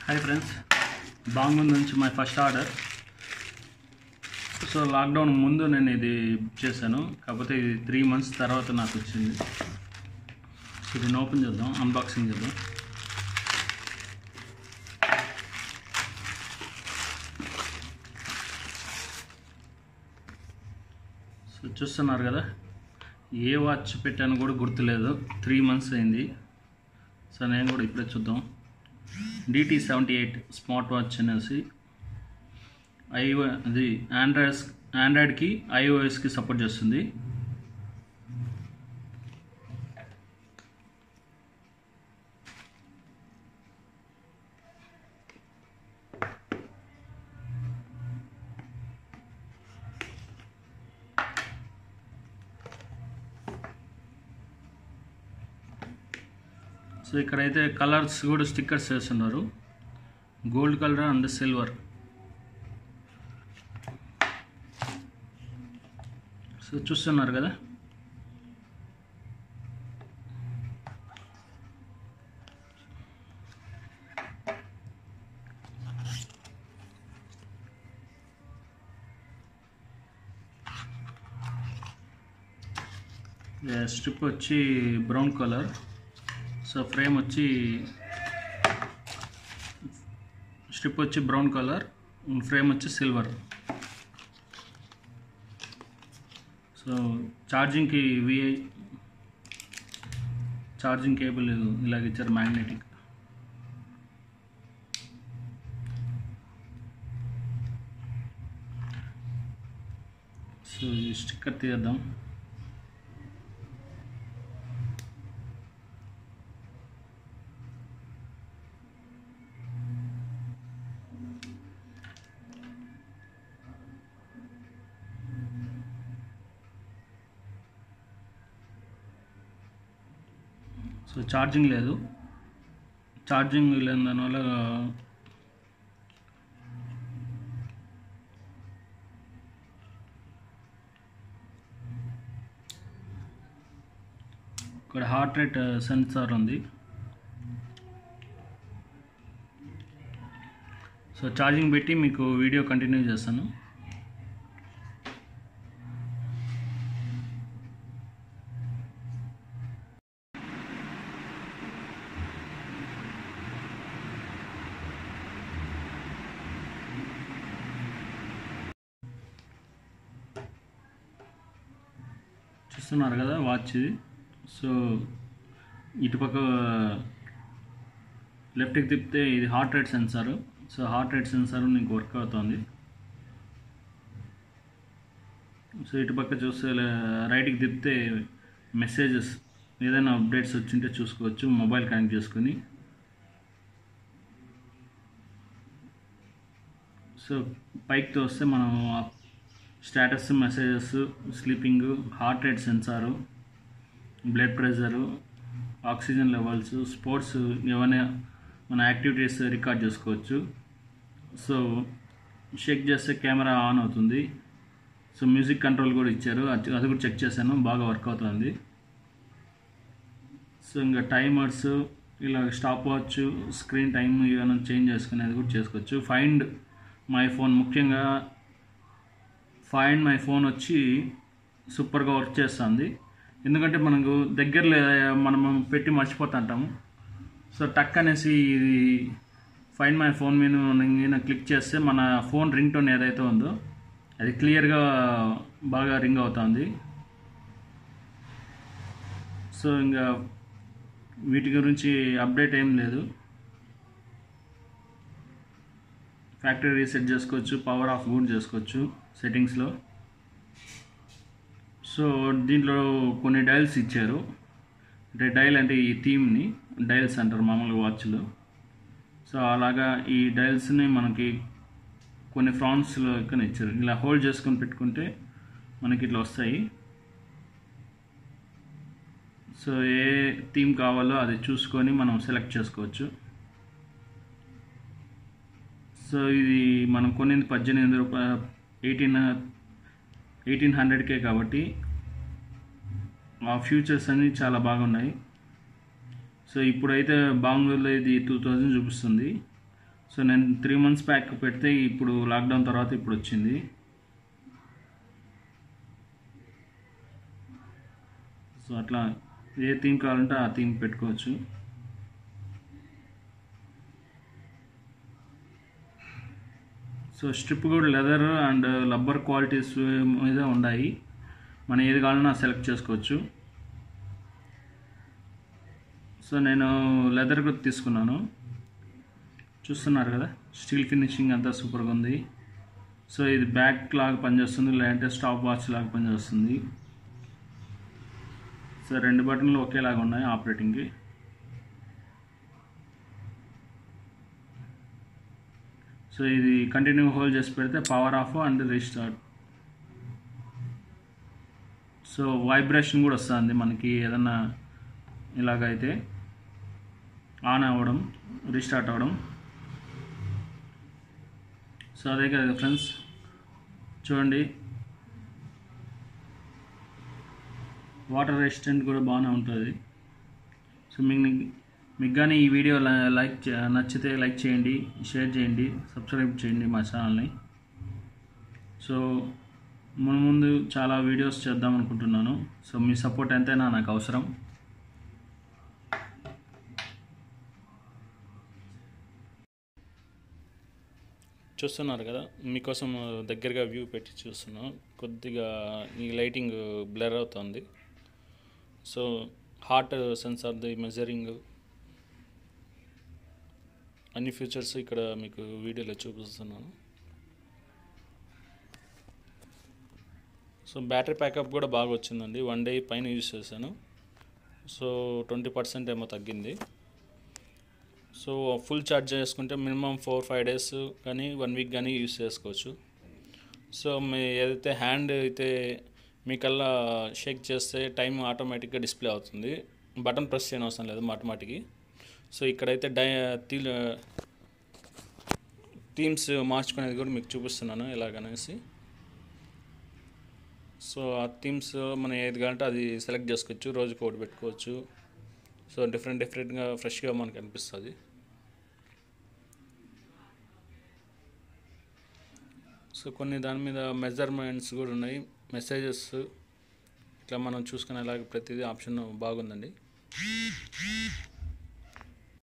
hi friends Banggood నుంచి my first order so lockdown ముందు నేను ఇది బుక్ చేశాను కాకపోతే ఇది త్రీ మంత్స్ తర్వాత నాకు వచ్చింది సో దీన్ని ఓపెన్ చేద్దాం అన్బాక్సింగ్ చేద్దాం సో చూస్తున్నారు కదా ఏ వాచ్ పెట్టాను కూడా గుర్తులేదు త్రీ మంత్స్ అయింది సో నేను కూడా ఇప్పుడే చూద్దాం DT seventy eight smart watch అనేసి ఐఓ అది ఆండ్రాయిడ్ ఆండ్రాయిడ్కి ఐఓఎస్కి సపోర్ట్ చేస్తుంది సో ఇక్కడైతే కలర్స్ కూడా స్టిక్కర్స్ వేస్తున్నారు gold colour and silver so చూస్తున్నారు కదా స్ట్రిప్ వచ్చి బ్రౌన్ కలర్ సో ఫ్రేమ్ వచ్చి స్ట్రిప్ వచ్చి బ్రౌన్ కలర్ ఫ్రేమ్ వచ్చి సిల్వర్ సో ఛార్జింగ్కి విఐ ఛార్జింగ్ కేబుల్ ఇలాగ ఇచ్చారు మ్యాగ్నెటిక్ సో ఈ స్టిక్కర్ తీద్దాం సో ఛార్జింగ్ లేదు ఛార్జింగ్ లేని దానివల్ల ఇక్కడ హార్ట్ రేట్ సెన్సార్ ఉంది సో ఛార్జింగ్ పెట్టి మీకు వీడియో కంటిన్యూ చేస్తాను చూస్తున్నారు కదా వాచ్ ఇది సో ఇటుపక్క లెఫ్ట్కి తిప్పితే ఇది heart rate sensor so heart rate sensor నీకు వర్క్ అవుతుంది సో ఇటుపక్క చూస్తే రైట్కి తిప్పితే మెసేజెస్ ఏదైనా అప్డేట్స్ వచ్చింటే చూసుకోవచ్చు మొబైల్ కనెక్ట్ చేసుకొని సో పైకి వస్తే మనం status messages sleeping heart rate sensor blood pressure oxygen levels sports ఏమైనా మన యాక్టివిటీస్ రికార్డ్ చేసుకోవచ్చు సో చెక్ చేస్తే కెమెరా ఆన్ అవుతుంది సో మ్యూజిక్ కంట్రోల్ కూడా ఇచ్చారు అది అది కూడా చెక్ చేశాను బాగా వర్క్ అవుతుంది సో ఇంకా టైమర్స్ ఇలా స్టాప్ వాచ్ స్క్రీన్ టైం ఏమైనా చేంజ్ చేసుకునేది కూడా చేసుకోవచ్చు ఫైండ్ మై ఫోన్ ముఖ్యంగా ఫైండ్ మై ఫోన్ వచ్చి సూపర్గా వర్క్ చేస్తుంది ఎందుకంటే మనకు దగ్గరలో మనం పెట్టి మర్చిపోతుంటాము సో టక్ అనేసి ఇది ఫైండ్ మై ఫోన్ మీద మనం క్లిక్ చేస్తే మన ఫోన్ రింగ్ టోన్ ఏదైతే ఉందో అది క్లియర్గా బాగా రింగ్ అవుతుంది సో ఇంకా వీటి గురించి అప్డేట్ ఏం లేదు ఫ్యాక్టరీ రీసెట్ చేసుకోవచ్చు పవర్ ఆఫ్ కూడా చేసుకోవచ్చు సెట్టింగ్స్లో సో దీంట్లో కొన్ని డైల్స్ ఇచ్చారు అంటే డైల్ అంటే ఈ థీమ్ని డైల్స్ అంటారు మామూలుగా వాచ్లో సో అలాగా ఈ డైల్స్ని మనకి కొన్ని ఫ్రాన్స్లో ఇక్కడ ఇచ్చారు ఇలా హోల్డ్ చేసుకొని పెట్టుకుంటే మనకి ఇట్లా వస్తాయి సో ఏ థీమ్ కావాలో అది చూసుకొని మనం సెలెక్ట్ చేసుకోవచ్చు సో ఇది మనం కొనింది పద్దెనిమిది రూపాయ ఎయిటీన్ ఎయిటీన్ హండ్రెడ్కే కాబట్టి ఆ ఫ్యూచర్స్ అన్నీ చాలా బాగున్నాయి సో ఇప్పుడైతే బాంగ్లూర్లో ఇది టూ థౌజండ్ చూపిస్తుంది సో నేను త్రీ మంత్స్ బ్యాక్ పెడితే ఇప్పుడు లాక్డౌన్ తర్వాత ఇప్పుడు వచ్చింది సో అట్లా ఏ థీమ్ కావాలంటే ఆ థీమ్ పెట్టుకోవచ్చు సో స్ట్రిప్ కూడా లెదర్ అండ్ రబ్బర్ క్వాలిటీస్ మీద ఉన్నాయి మనం ఏది కావాలన్నా సెలెక్ట్ చేసుకోవచ్చు సో నేను లెదర్ కూడా తీసుకున్నాను చూస్తున్నారు కదా స్టీల్ ఫినిషింగ్ అంతా సూపర్గా ఉంది సో ఇది బ్యాక్ లాగా పనిచేస్తుంది లేదంటే స్టాప్ వాచ్ లాగా పనిచేస్తుంది సో రెండు బటన్లు ఒకేలాగా ఉన్నాయి ఆపరేటింగ్కి సో ఇది కంటిన్యూ హోల్డ్ చేసి పెడితే power off and restart so vibration కూడా వస్తుంది మనకి ఏదన్నా ఇలాగైతే ఆన్ అవ్వడం రీస్టార్ట్ అవ్వడం సో అదే కదా ఫ్రెండ్స్ చూడండి వాటర్ రెసిస్టెంట్ కూడా బాగానే ఉంటుంది సో మీకు మీకు కానీ ఈ వీడియో ల- లైక్ చే- నచ్చితే లైక్ చేయండి షేర్ చేయండి సబ్స్క్రైబ్ చేయండి మా ఛానల్ని సో మన ముందు చాలా వీడియోస్ చేద్దాం అనుకుంటున్నాను సో మీ సపోర్ట్ ఎంతైనా నాకు అవసరం చూస్తున్నారు కదా మీకోసం దగ్గరగా వ్యూ పెట్టి చూస్తున్నాం కొద్దిగా ఈ లైటింగ్ బ్లర్ అవుతుంది సో హార్ట్ సెన్సార్ది మెజరింగ్ అన్ని ఫీచర్స్ ఇక్కడ మీకు వీడియోలో చూపిస్తున్నాను సో బ్యాటరీ ప్యాకప్ కూడా బాగా వచ్చిందండి వన్ డే పైన యూజ్ చేశాను సో ట్వంటీ పర్సెంట్ ఏమో తగ్గింది సో ఫుల్ ఛార్జ్ చేసుకుంటే మినిమం ఫోర్ ఫైవ్ డేస్ కానీ వన్ వీక్ కానీ యూస్ చేసుకోవచ్చు సో మీ ఏదైతే హ్యాండ్ అయితే మీకల్లా షేక్ చేస్తే టైం ఆటోమేటిక్గా డిస్ప్లే అవుతుంది బటన్ ప్రెస్ చేయని అవసరం లేదు ఆటోమేటిక్ సో ఇక్కడైతే డై తీ థీమ్స్ మార్చుకునేది కూడా మీకు చూపిస్తున్నాను ఎలాగనేసి సో ఆ థీమ్స్ మనం ఏది కావాలంటే అది సెలెక్ట్ చేసుకోవచ్చు రోజుకి ఒకటి పెట్టుకోవచ్చు సో డిఫరెంట్ డిఫరెంట్గా ఫ్రెష్గా మనకు అనిపిస్తుంది సో కొన్ని దాని మీద మెజర్మెంట్స్ కూడా ఉన్నాయి మెసేజెస్ ఇట్లా మనం చూసుకునేలాగా ప్రతిదీ ఆప్షన్ బాగుందండి